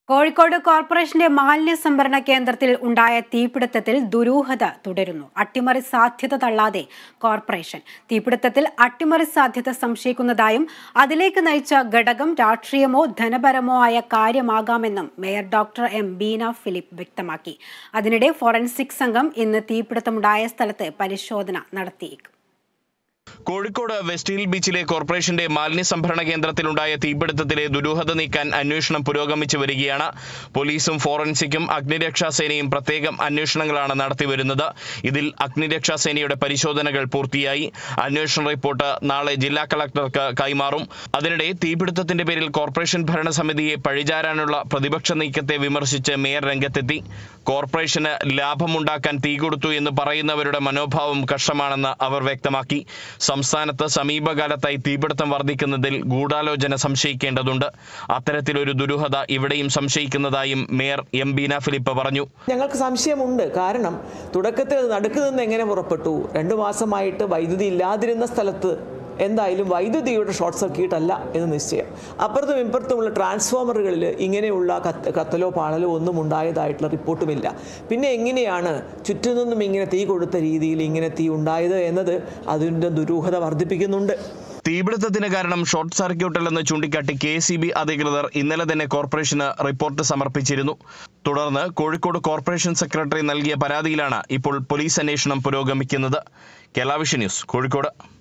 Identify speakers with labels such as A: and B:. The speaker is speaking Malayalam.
A: കോഴിക്കോട് കോർപ്പറേഷന്റെ മാലിന്യ സംഭരണ കേന്ദ്രത്തിൽ ഉണ്ടായ തീപിടുത്തത്തിൽ ദുരൂഹത തുടരുന്നു അട്ടിമറി സാധ്യത തള്ളാതെ കോർപ്പറേഷൻ തീപിടുത്തത്തിൽ അട്ടിമറി സാധ്യത സംശയിക്കുന്നതായും അതിലേക്ക് നയിച്ച ഘടകം രാഷ്ട്രീയമോ ധനപരമോ ആയ കാര്യമാകാമെന്നും mayor doctor M Beena Philip വ്യക്തമാക്കി അതിനിടെ ഫോറൻസിക് സംഘം ഇന്ന് തീപിടുത്തമുണ്ടായ സ്ഥലത്ത് പരിശോധന നടത്തിയേക്കും
B: കോഴിക്കോട് വെസ്റ്റ് ഹിൽ ബീച്ചിലെ കോർപ്പറേഷന്റെ മാലിന്യ സംഭരണ കേന്ദ്രത്തിലുണ്ടായ തീപിടുത്തത്തിലെ ദുരൂഹത നീക്കാൻ അന്വേഷണം പുരോഗമിച്ചു വരികയാണ് പോലീസും ഫോറൻസിക്കും അഗ്നിരക്ഷാസേനയും പ്രത്യേകം അന്വേഷണങ്ങളാണ് നടത്തിവരുന്നത് ഇതിൽ അഗ്നിരക്ഷാസേനയുടെ പരിശോധനകൾ പൂർത്തിയായി അന്വേഷണ റിപ്പോർട്ട് നാളെ ജില്ലാ കളക്ടർക്ക് കൈമാറും അതിനിടെ തീപിടുത്തത്തിന്റെ പേരിൽ കോർപ്പറേഷൻ ഭരണസമിതിയെ പഴിചാരാനുള്ള പ്രതിപക്ഷ നീക്കത്തെ വിമർശിച്ച് മേയർ രംഗത്തെത്തി കോർപ്പറേഷന് ലാഭമുണ്ടാക്കാൻ തീ കൊടുത്തു എന്ന് പറയുന്നവരുടെ മനോഭാവം കഷ്ടമാണെന്ന് അവർ വ്യക്തമാക്കി സംസ്ഥാനത്ത് സമീപകാലത്തായി തീപിടുത്തം വർദ്ധിക്കുന്നതിൽ ഗൂഢാലോചന സംശയിക്കേണ്ടതുണ്ട് അത്തരത്തിലൊരു ദുരൂഹത ഇവിടെയും സംശയിക്കുന്നതായും മേയർ എം ബീന ഫിലിപ്പ് പറഞ്ഞു
C: ഞങ്ങൾക്ക് സംശയമുണ്ട് കാരണം തുടക്കത്തിൽ അത് നടുക്കുനിന്ന് എങ്ങനെ പുറപ്പെട്ടു രണ്ടു മാസമായിട്ട് വൈദ്യുതി ഇല്ലാതിരുന്ന സ്ഥലത്ത് എന്തായാലും വൈദ്യുതിയുടെ ഷോർട്ട് സർക്യൂട്ട് അല്ല എന്ന് നിശ്ചയം അപ്പുറത്തും ഇപ്പുറത്തുമുള്ള ട്രാൻസ്ഫോമറുകളിൽ ഇങ്ങനെയുള്ള കത്ത് കത്തലോ പാളലോ ഒന്നും ഉണ്ടായതായിട്ടുള്ള റിപ്പോർട്ടുമില്ല പിന്നെ എങ്ങനെയാണ് ചുറ്റും നിന്നും ഇങ്ങനെ തീ കൊടുത്ത രീതിയിൽ ഇങ്ങനെ തീ ഉണ്ടായത് എന്നത് അതിൻ്റെ ദുരൂഹത വർദ്ധിപ്പിക്കുന്നുണ്ട്
B: തീപിടുത്തത്തിന് കാരണം ഷോർട്ട് സർക്യൂട്ടല്ലെന്ന് ചൂണ്ടിക്കാട്ടി കെ സി ബി അധികൃതർ ഇന്നലെ തന്നെ കോർപ്പറേഷന് റിപ്പോർട്ട് സമർപ്പിച്ചിരുന്നു തുടർന്ന് കോഴിക്കോട് കോർപ്പറേഷൻ സെക്രട്ടറി നൽകിയ പരാതിയിലാണ് ഇപ്പോൾ പോലീസ് അന്വേഷണം പുരോഗമിക്കുന്നത് കേരള വിഷൻ ന്യൂസ് കോഴിക്കോട്